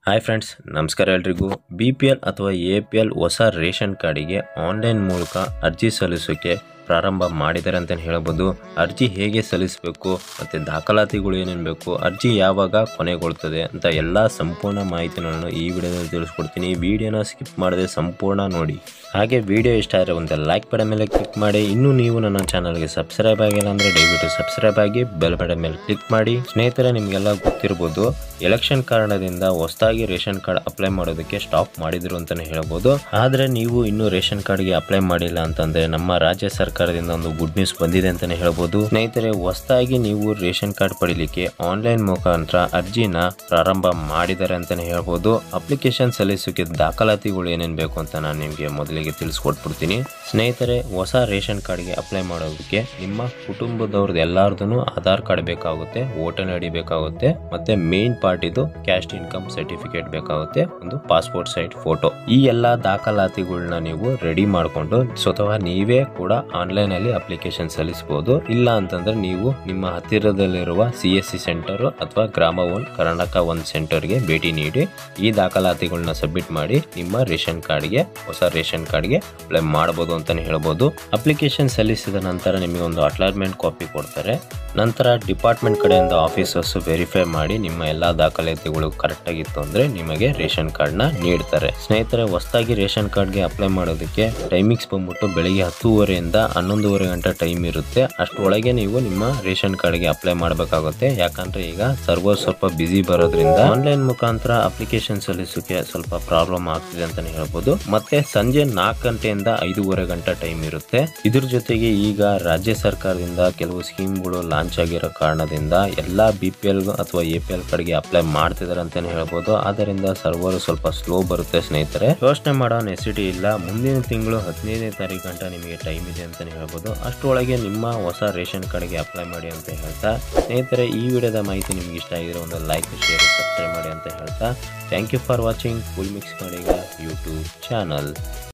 hi friends ನಮಸ್ಕಾರ ಎಲ್ರಿಗೂ B P L ಅಥವಾ ಎ ಪಿ ಎಲ್ ಹೊಸ ರೇಷನ್ ಕಾರ್ಡಿಗೆ ಆನ್ಲೈನ್ ಮೂಲಕ ಅರ್ಜಿ ಸಲ್ಲಿಸೋಕೆ ಪ್ರಾರಂಭ ಮಾಡಿದ್ದಾರೆ ಅಂತಲೇ ಹೇಳ್ಬೋದು ಅರ್ಜಿ ಹೇಗೆ ಸಲ್ಲಿಸಬೇಕು ಮತ್ತು ದಾಖಲಾತಿಗಳು ಏನೇನು ಬೇಕು ಅರ್ಜಿ ಯಾವಾಗ ಕೊನೆಗೊಳ್ತದೆ ಅಂತ ಎಲ್ಲ ಸಂಪೂರ್ಣ ಮಾಹಿತಿಯನ್ನು ಈ ವಿಡಿಯೋದಲ್ಲಿ ತಿಳಿಸ್ಕೊಡ್ತೀನಿ ಈ ವಿಡಿಯೋನ ಸ್ಕಿಪ್ ಮಾಡದೆ ಸಂಪೂರ್ಣ ನೋಡಿ ಹಾಗೆ ವಿಡಿಯೋ ಇಷ್ಟ ಆದರೆ ಒಂದು ಲೈಕ್ ಬಟನ್ ಮೇಲೆ ಕ್ಲಿಕ್ ಮಾಡಿ ಇನ್ನೂ ನೀವು ನನ್ನ ಚಾನಲ್ಗೆ ಸಬ್ಸ್ಕ್ರೈಬ್ ಆಗಿಲ್ಲ ಅಂದರೆ ದಯವಿಟ್ಟು ಸಬ್ಸ್ಕ್ರೈಬ್ ಆಗಿ ಬೆಲ್ ಬಟನ್ ಮೇಲೆ ಕ್ಲಿಕ್ ಮಾಡಿ ಸ್ನೇಹಿತರೆ ನಿಮಗೆಲ್ಲ ಗೊತ್ತಿರ್ಬೋದು ಎಲೆಕ್ಷನ್ ಕಾರಣದಿಂದ ಹೊಸದಾಗಿ ರೇಷನ್ ಕಾರ್ಡ್ ಅಪ್ಲೈ ಮಾಡೋದಕ್ಕೆ ಸ್ಟಾಪ್ ಮಾಡಿದ್ರು ಅಂತಲೇ ಹೇಳ್ಬೋದು ಆದರೆ ನೀವು ಇನ್ನೂ ರೇಷನ್ ಕಾರ್ಡ್ಗೆ ಅಪ್ಲೈ ಮಾಡಿಲ್ಲ ಅಂತಂದ್ರೆ ನಮ್ಮ ರಾಜ್ಯ ಸರ್ಕಾರದಿಂದ ಒಂದು ಗುಡ್ ನ್ಯೂಸ್ ಬಂದಿದೆ ಅಂತಲೇ ಹೇಳ್ಬೋದು ಸ್ನೇಹಿತರೆ ಹೊಸದಾಗಿ ನೀವು ರೇಷನ್ ಕಾರ್ಡ್ ಪಡಿಲಿಕ್ಕೆ ಆನ್ಲೈನ್ ಮುಖಾಂತರ ಅರ್ಜಿನ ಪ್ರಾರಂಭ ಮಾಡಿದ್ದಾರೆ ಅಂತಲೇ ಹೇಳ್ಬೋದು ಅಪ್ಲಿಕೇಶನ್ ಸಲ್ಲಿಸೋಕೆ ದಾಖಲಾತಿಗಳು ಏನೇನು ಬೇಕು ಅಂತ ನಾನು ನಿಮಗೆ ಮೊದಲಿಗೆ ತಿಳಿಸ್ಕೊಟ್ಬಿಡ್ತೀನಿ ಸ್ನೇಹಿತರೆ ಹೊಸ ರೇಷನ್ ಕಾರ್ಡ್ಗೆ ಅಪ್ಲೈ ಮಾಡೋದಕ್ಕೆ ನಿಮ್ಮ ಕುಟುಂಬದವ್ರದ್ದು ಎಲ್ಲಾರ್ದು ಆಧಾರ್ ಕಾರ್ಡ್ ಬೇಕಾಗುತ್ತೆ ವೋಟರ್ ಐ ಡಿ ಬೇಕಾಗುತ್ತೆ ಮತ್ತೆ ಮೇನ್ ಪಾರ್ಟಿದು ಕ್ಯಾಸ್ಟ್ ಇನ್ಕಮ್ ಸರ್ಟಿಫಿಕೇಟ್ ಬೇಕಾಗುತ್ತೆ ಒಂದು ಪಾಸ್ಪೋರ್ಟ್ ಸೈಟ್ ಫೋಟೋ ಈ ಎಲ್ಲಾ ದಾಖಲಾತಿಗಳನ್ನ ನೀವು ರೆಡಿ ಮಾಡಿಕೊಂಡು ಸ್ವತಃ ನೀವೇ ಕೂಡ ಆನ್ಲೈನ್ ಅಲ್ಲಿ ಅಪ್ಲಿಕೇಶನ್ ಸಲ್ಲಿಸಬಹುದು ಇಲ್ಲ ಅಂತಂದ್ರೆ ನೀವು ನಿಮ್ಮ ಹತ್ತಿರದಲ್ಲಿರುವ ಸಿ ಎಸ್ ಸಿ ಸೆಂಟರ್ ಅಥವಾ ಗ್ರಾಮ ಒನ್ ಕರ್ನಾಟಕ ಒನ್ ಸೆಂಟರ್ಗೆ ಭೇಟಿ ನೀಡಿ ಈ ದಾಖಲಾತಿಗಳನ್ನ ಸಬ್ಮಿಟ್ ಮಾಡಿ ನಿಮ್ಮ ರೇಷನ್ ಕಾರ್ಡ್ಗೆ ಹೊಸ ರೇಷನ್ ಕಾರ್ಡ್ಗೆ ಅಪ್ಲೈ ಮಾಡಬಹುದು ಅಂತಾನೆ ಹೇಳ್ಬೋದು ಅಪ್ಲಿಕೇಶನ್ ಸಲ್ಲಿಸಿದ ನಂತರ ನಿಮಗೆ ಒಂದು ಅಟ್ಲಾಟ್ಮೆಂಟ್ ಕಾಪಿ ಕೊಡ್ತಾರೆ ನಂತರ ಡಿಪಾರ್ಟ್ಮೆಂಟ್ ಕಡೆಯಿಂದ ಆಫೀಸರ್ಸ್ ವೆರಿಫೈ ಮಾಡಿ ನಿಮ್ಮ ಎಲ್ಲಾ ದಾಖಲಾತಿಗಳು ಕರೆಕ್ಟ್ ಆಗಿತ್ತು ಅಂದ್ರೆ ನಿಮಗೆ ರೇಷನ್ ಕಾರ್ಡ್ ನ ನೀಡ್ತಾರೆ ಸ್ನೇಹಿತರೆ ಹೊಸದಾಗಿ ರೇಷನ್ ಕಾರ್ಡ್ಗೆ ಅಪ್ಲೈ ಮಾಡೋದಕ್ಕೆ ಟೈಮಿಂಗ್ಸ್ ಬಂದ್ಬಿಟ್ಟು ಬೆಳಿಗ್ಗೆ ಹತ್ತೂವರೆಯಿಂದ ಹನ್ನೊಂದುವರೆ ಗಂಟೆ ಟೈಮ್ ಇರುತ್ತೆ ಅಷ್ಟರೊಳಗೆ ನೀವು ನಿಮ್ಮ ರೇಷನ್ ಕಾರ್ಡ್ಗೆ ಅಪ್ಲೈ ಮಾಡಬೇಕಾಗುತ್ತೆ ಯಾಕಂದ್ರೆ ಈಗ ಸರ್ವರ್ ಸ್ವಲ್ಪ ಬಿಸಿ ಬರೋದ್ರಿಂದ ಆನ್ಲೈನ್ ಮುಖಾಂತರ ಅಪ್ಲಿಕೇಶನ್ ಸಲ್ಲಿಸೋಕೆ ಸ್ವಲ್ಪ ಪ್ರಾಬ್ಲಮ್ ಆಗ್ತಿದೆ ಅಂತಾನೆ ಹೇಳ್ಬೋದು ಮತ್ತೆ ಸಂಜೆ ನಾಲ್ಕು ಗಂಟೆಯಿಂದ ಐದೂವರೆ ಗಂಟೆ ಟೈಮ್ ಇರುತ್ತೆ ಇದ್ರ ಜೊತೆಗೆ ಈಗ ರಾಜ್ಯ ಸರ್ಕಾರದಿಂದ ಕೆಲವು ಸ್ಕೀಮ್ಗಳು ಲಾಂಚ್ ಆಗಿರೋ ಕಾರಣದಿಂದ ಎಲ್ಲಾ ಬಿ ಪಿ ಎಲ್ ಅಥವಾ ಎ ಪಿ ಎಲ್ ಕಾರ್ಡ್ಗೆ ಅಪ್ಲೈ ಮಾಡ್ತಿದ್ದಾರೆ ಅಂತಾನೆ ಹೇಳ್ಬೋದು ಆದ್ದರಿಂದ ಸರ್ವರ್ ಸ್ವಲ್ಪ ಸ್ಲೋ ಬರುತ್ತೆ ಸ್ನೇಹಿತರೆ ಯೋಚನೆ ಮಾಡೋ ನೆಸಿಟಿ ಇಲ್ಲ ಮುಂದಿನ ತಿಂಗಳು ಹದಿನೈದನೇ ತಾರೀಕು ಗಂಟ ನಿಮಗೆ ಟೈಮ್ ಇದೆ ಅಂತಾನೆ ಹೇಳ್ಬೋದು ಅಷ್ಟರೊಳಗೆ ನಿಮ್ಮ ಹೊಸ ರೇಷನ್ ಕಾರ್ಡ್ಗೆ ಅಪ್ಲೈ ಮಾಡಿ ಅಂತ ಹೇಳ್ತಾ ಸ್ನೇಹಿತರೆ ಈ ವಿಡಿಯೋದ ಮಾಹಿತಿ ನಿಮ್ಗೆ ಇಷ್ಟ ಆಗಿರೋ ಒಂದು ಲೈಕ್ ಶೇರ್ ಸಬ್ಸ್ಕ್ರೈಬ್ ಮಾಡಿ ಅಂತ ಹೇಳ್ತಾ thank you for watching full mix ಮಾಡಿಗ ಯೂಟ್ಯೂಬ್ ಚಾನಲ್